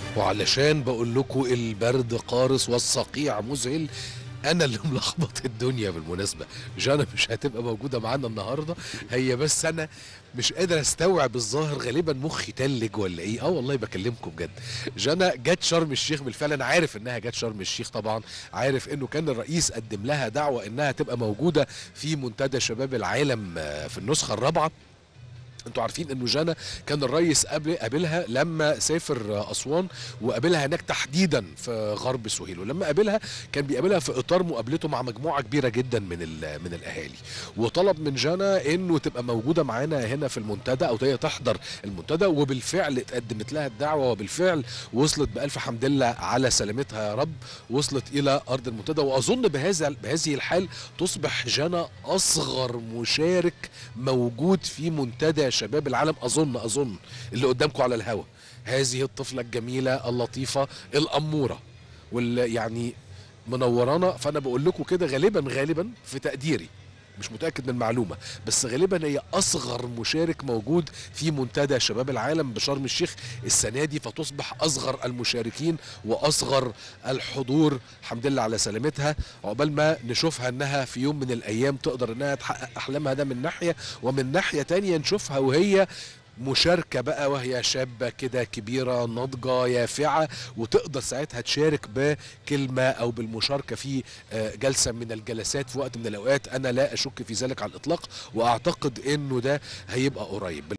وعلشان بقول لكم البرد قارس والصقيع مذهل انا اللي ملخبط الدنيا بالمناسبه جانا مش هتبقى موجوده معانا النهارده هي بس انا مش قادر استوعب الظاهر غالبا مخي تلج ولا ايه اه والله بكلمكم بجد جانا جت شرم الشيخ بالفعل انا عارف انها جت شرم الشيخ طبعا عارف انه كان الرئيس قدم لها دعوه انها تبقى موجوده في منتدى شباب العالم آه، في النسخه الرابعه انتوا عارفين انه جانا كان الرئيس قبل قابلها لما سافر اسوان وقابلها هناك تحديدا في غرب سهيل ولما قابلها كان بيقابلها في اطار مقابلته مع مجموعه كبيره جدا من ال- من الاهالي وطلب من جانا انه تبقى موجوده معانا هنا في المنتدى او هي تحضر المنتدى وبالفعل اتقدمت لها الدعوه وبالفعل وصلت بالف حمد لله على سلامتها يا رب وصلت الى ارض المنتدى واظن بهذا بهذه الحال تصبح جانا اصغر مشارك موجود في منتدى شباب العالم اظن اظن اللي قدامكم على الهوا هذه الطفله الجميله اللطيفه الاموره واللي يعني منورانا فانا بقول لكم كده غالبا غالبا في تقديري مش متاكد من المعلومه بس غالبا هي اصغر مشارك موجود في منتدى شباب العالم بشرم الشيخ السنه دي فتصبح اصغر المشاركين واصغر الحضور الحمد لله على سلامتها عقبال ما نشوفها انها في يوم من الايام تقدر انها تحقق احلامها ده من ناحيه ومن ناحيه تانية نشوفها وهي مشاركة بقى وهي شابة كده كبيرة ناضجة يافعة وتقدر ساعتها تشارك بكلمة أو بالمشاركة في آه، جلسة من الجلسات في وقت من الأوقات أنا لا أشك في ذلك على الإطلاق وأعتقد أنه ده هيبقى قريب